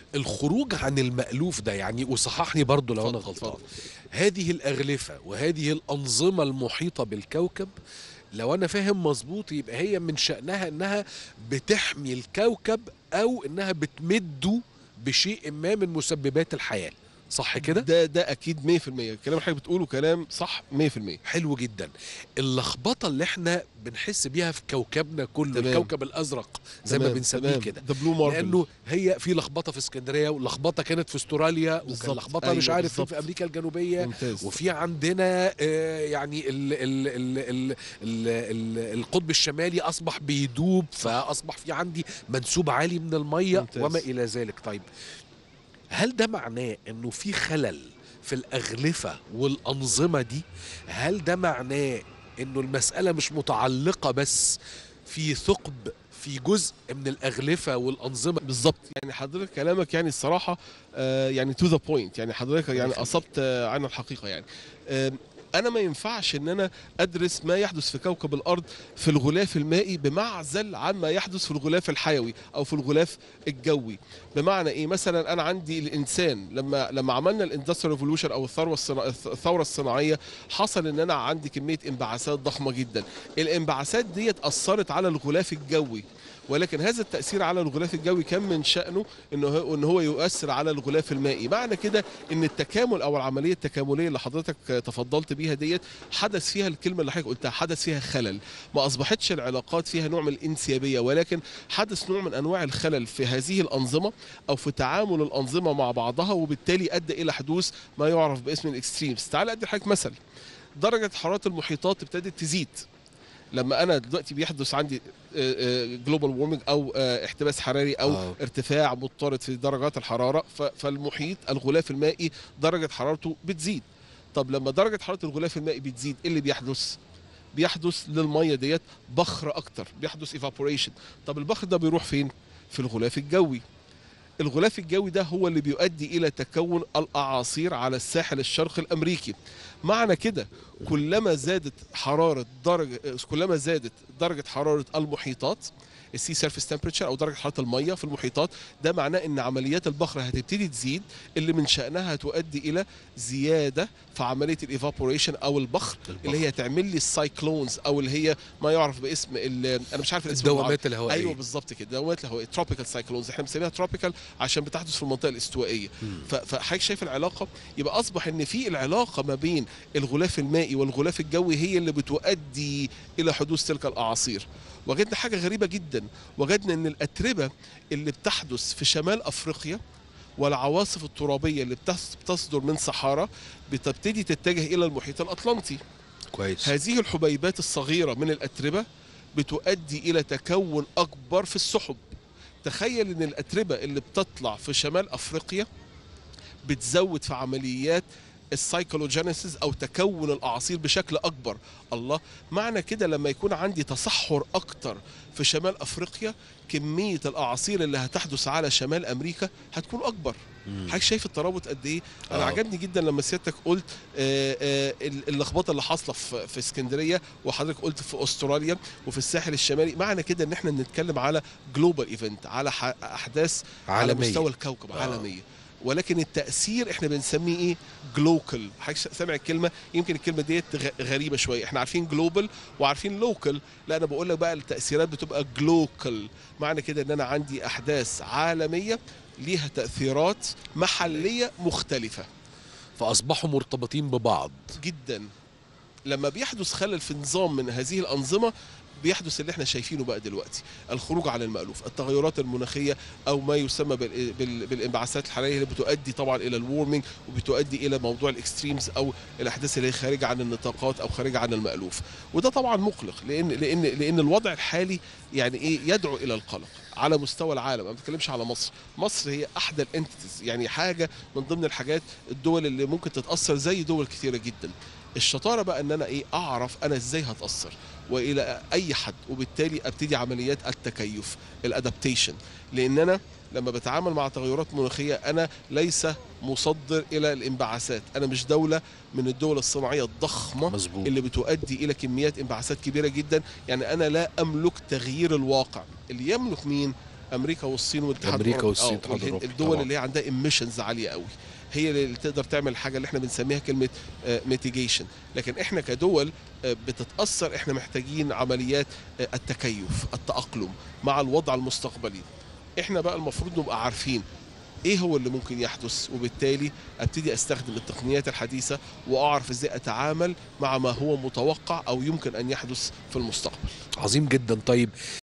الخروج عن المألوف ده يعني وصححني برضو لو انا اتفضل، غلطان اتفضل. هذه الأغلفة وهذه الأنظمة المحيطة بالكوكب لو أنا فاهم مظبوط يبقى هي من شأنها إنها بتحمي الكوكب أو إنها بتمده بشيء ما من مسببات الحياة صح كده؟ ده ده اكيد 100% الكلام اللي حضرتك بتقوله كلام صح 100% حلو جدا اللخبطة اللي احنا بنحس بيها في كوكبنا كله تمام. الكوكب الأزرق زي ما تمام، بنسميه تمام. كده ده بلو ماربل لانه هي في لخبطه في اسكندريه ولخبطه كانت في استراليا وكان بالظبط. لخبطه أيوة، مش عارف فين بالظبط. في امريكا الجنوبيه ممتاز وفي عندنا آه، يعني ال ال ال ال ال ال القطب الشمالي اصبح بيدوب فاصبح في عندي منسوب عالي من الميه ممتاز. وما الى ذلك طيب هل ده معناه انه في خلل في الاغلفه والانظمه دي هل ده معناه انه المساله مش متعلقه بس في ثقب في جزء من الاغلفه والانظمه بالظبط يعني حضرتك كلامك يعني الصراحه آه يعني تو ذا بوينت يعني حضرتك يعني يخليك. اصبت آه عن الحقيقه يعني آه انا ما ينفعش ان انا ادرس ما يحدث في كوكب الارض في الغلاف المائي بمعزل عن ما يحدث في الغلاف الحيوي او في الغلاف الجوي بمعنى ايه مثلا انا عندي الانسان لما لما عملنا الاندستريال ريفولوشن او الثوره الصنا... الثوره الصناعيه حصل ان انا عندي كميه انبعاثات ضخمه جدا الانبعاثات ديت اثرت على الغلاف الجوي ولكن هذا التأثير على الغلاف الجوي كان من شأنه إنه هو إن هو يؤثر على الغلاف المائي، معنى كده إن التكامل أو العملية التكاملية اللي حضرتك تفضلت بيها ديت حدث فيها الكلمة اللي حضرتك قلتها حدث فيها خلل، ما أصبحتش العلاقات فيها نوع من الانسيابية ولكن حدث نوع من أنواع الخلل في هذه الأنظمة أو في تعامل الأنظمة مع بعضها وبالتالي أدى إلى حدوث ما يعرف باسم الإكستريمز، تعال أدي لحضرتك مثل درجة حرارة المحيطات ابتدت تزيد لما انا دلوقتي بيحدث عندي جلوبال وورمنج او آه، احتباس حراري او آه. ارتفاع مضطرد في درجات الحراره ف- فالمحيط الغلاف المائي درجه حرارته بتزيد طب لما درجه حراره الغلاف المائي بتزيد ايه اللي بيحدث بيحدث للميه ديت بخر اكتر بيحدث ايفابوريشن طب البخر ده بيروح فين في الغلاف الجوي الغلاف الجوي ده هو اللي بيؤدي الى تكون الاعاصير على الساحل الشرقي الامريكي معنى كده كلما زادت حراره درجه كلما زادت درجه حراره المحيطات السي سيرفيس تمبريتشر او درجه حراره الميه في المحيطات ده معناه ان عمليات البخر هتبتدي تزيد اللي من شانها هتؤدي الى زياده في عمليه الايفابوريشن او البخر اللي هي تعمل لي السايكلونز او اللي هي ما يعرف باسم ال- انا مش عارف الاسم بالعربي. الدوامات الهوائيه ايوه بالظبط كده دوامات الهوائيه تروبيكال سايكلونز احنا بنسميها تروبيكال عشان بتحدث في المنطقه الاستوائيه مم. ف- فحضرتك شايف العلاقه يبقى اصبح ان في العلاقه ما بين الغلاف المائي والغلاف الجوي هي اللي بتؤدي الى حدوث تلك الاعاصير وجدنا حاجه غريبه جدا وجدنا ان الاتربه اللي بتحدث في شمال افريقيا والعواصف الترابيه اللي بتس- بتصدر من صحارى بتبتدي تتجه الى المحيط الاطلنطي كويس هذه الحبيبات الصغيرة من الأتربة بتؤدي إلى تكون أكبر في السحب تخيل أن الأتربة اللي بتطلع في شمال أفريقيا بتزود في عمليات السايكولوجينيسيس او تكون الاعاصير بشكل اكبر الله معنى كده لما يكون عندي تصحر اكتر في شمال افريقيا كميه الاعاصير اللي هتحدث على شمال امريكا هتكون اكبر مم. حضرتك شايف الترابط قد ايه انا آه. عجبني جدا لما سيادتك قلت آه، آه، اللخبطه اللي حاصله في في اسكندريه وحضرتك قلت في استراليا وفي الساحل الشمالي معنى كده ان احنا بنتكلم على جلوبال ايفنت على ح- احداث على عالمية. مستوى الكوكب آه. عالميه ولكن التاثير احنا بنسميه ايه جلوكال حضرتك سامع الكلمه يمكن الكلمه ديت غ- غريبه شويه احنا عارفين جلوبال وعارفين لوكال لا انا بقول لك بقى التاثيرات بتبقى جلوكال معنى كده ان انا عندي احداث عالميه ليها تاثيرات محليه مختلفه فاصبحوا مرتبطين ببعض جدا لما بيحدث خلل في نظام من هذه الانظمه بيحدث اللي احنا شايفينه بقى دلوقتي الخروج عن المألوف التغيرات المناخية أو ما يسمى بال- بال- بالانبعاثات الحرارية اللي بتؤدي طبعا إلى الوورمنج وبتؤدي إلى موضوع الإكستريمز أو الأحداث اللي هي خارجة عن النطاقات أو خارجة عن المألوف وده طبعا مقلق لأن لأن لأن الوضع الحالي يعني إيه يدعو إلى القلق على مستوى العالم انا ما بتكلمش على مصر مصر هي احدى الانتيتيز يعني حاجه من ضمن الحاجات الدول اللي ممكن تتاثر زي دول كثيره جدا الشطاره بقى ان انا ايه اعرف انا ازاي هتاثر والى اي حد وبالتالي ابتدي عمليات التكيف الادابتيشن لان انا لما بتعامل مع تغيرات مناخيه انا ليس مصدر الى الانبعاثات انا مش دوله من الدول الصناعيه الضخمه مظبوط اللي بتؤدي الى كميات انبعاثات كبيره جدا يعني انا لا املك تغيير الواقع اللي يملك مين امريكا والصين والاتحاد أمريكا الأوروبي. والصين آه، والاتحاد والهند- الأوروبي الدول طبعاً. اللي هي عندها ايميشنز عاليه قوي هي اللي تقدر تعمل حاجه اللي احنا بنسميها كلمه ميتيجيشن لكن احنا كدول آه، بتتاثر احنا محتاجين عمليات آه، التكيف التاقلم مع الوضع المستقبلي احنا بقى المفروض نبقى عارفين ايه هو اللي ممكن يحدث وبالتالي ابتدي استخدم التقنيات الحديثه واعرف ازاي اتعامل مع ما هو متوقع او يمكن ان يحدث في المستقبل عظيم جدا طيب